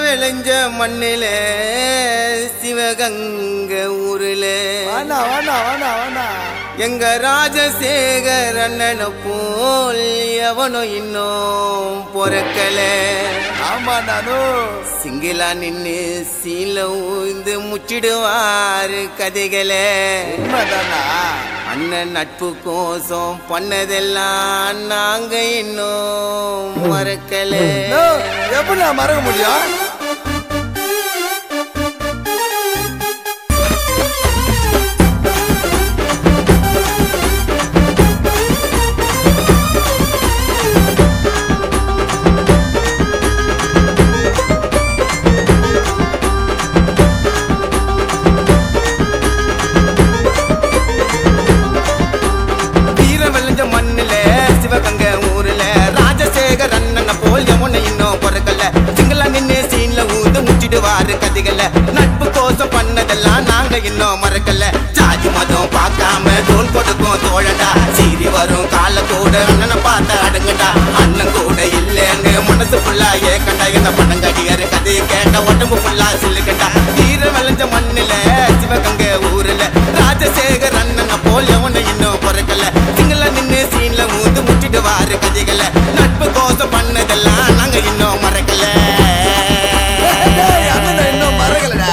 விளைஞ்ச மண்ணில சிவகங்க ஊருல வாண்ணா வாண்ணா வாண்ணா வாண்ணா எங்க ராஜசேகர் அண்ணனை போல் எவனும் இன்னும் பொறக்கல ஆமா நானும் சிங்கிளா நின்னு சீல ஊந்து முச்சிடுவாரு கதைகளை உண்மைதானா அண்ணன் நட்பு கோசம் பண்ணதெல்லாம் நாங்க இன்னும் மறக்கல நோ, எப்படி நான் மறக்க முடியும் வீர விளைஞ்ச மண்ணுல சிவகங்க ஊருல ராஜசேகர் அண்ணனை போல் எவனை இன்னும் பிறக்கல சிங்கள நின்னு சீன்ல ஊந்து முச்சிடுவாரு கதைகள நட்பு கோசம் பண்ணதெல்லாம் நாங்க இன்னும் மறக்கல ஜாதி மதம் பார்க்காம தோல் கொடுக்கும் தோழண்டா சீறி வரும் கால கூட அண்ணனை பார்த்த அடங்குடா அண்ணன் கூட இல்லைன்னு மனசு ஃபுல்லா ஏக்கண்டா என்ன பணங்கடியாரு கதையை கேட்ட உடம்பு ஃபுல்லா சில்லுக்கண்டா வீர விளைஞ்ச மண்ணுல சிவகங்க ஊருல ராஜசேகர் அண்ணனை போல் எவனை இன்னும் பிறக்கல சிங்கள நின்னு சீன்ல ஊந்து முட்டிடுவாரு கதைகளை நட்பு கோசம் பண்ணதெல்லாம் நாங்க இன்னும் மறக்கல டேய், அண்ணனை இன்னும் மறக்கலடா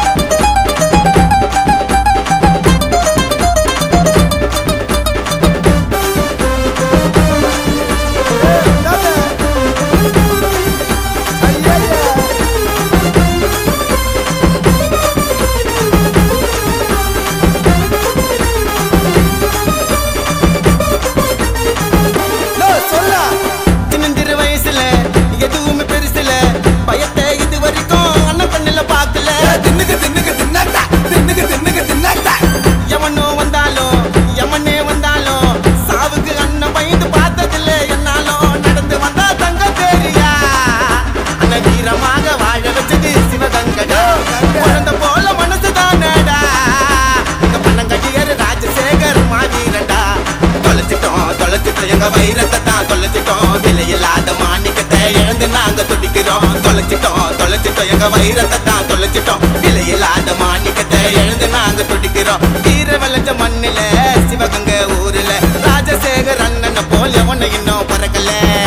ஏய், தாத்தா. ஐயையே. நோ, சொல்லா சின்னந்திரு வயசுல எதுவுமே பெருசுல பயத்தை இது வரைக்கும் அண்ணன் கண்ணுல பார்க்கல தின்னுக்கு தின்னுக்கு தின்னாட்டா தின்னுக்கு தின்னுக்கு தின்னாட்டா எவனோ வந்தாலும் எமனே வந்தாலும் சாவுக்கு அண்ணன் பயந்து பார்த்ததில்ல என்னாலும் நடந்து வந்தா தங்க தெரியா அண்ணன் வீரமாக வாழ வச்சது சிவகங்கடா குழந்தை போல மனசு தானடா இந்த பணங்கடியர் ராஜசேகர் மாவீரண்டா தொலைச்சிட்டோம் தொலைச்சிட்டோம் எங்க வைரத்தை தான் தொலைச்சிட்டோம் விலையில்லாத மாணிக்கத்தை இழந்து நாங்க துடிக்கிறோம் தொலைச்சிட்டோம் தொலைச்சிட்டோம் எங்க வைரத்தை தான் தொலைச்சிட்டோம் விலையில்லாத மாணிக்கத்தை இழந்து நாங்க துடிக்கிறோம் வீர விளைஞ்ச மண்ணில சிவகங்க ஊருல ராஜசேகர் அண்ணனை போல் எவனை இன்னும் பறக்கல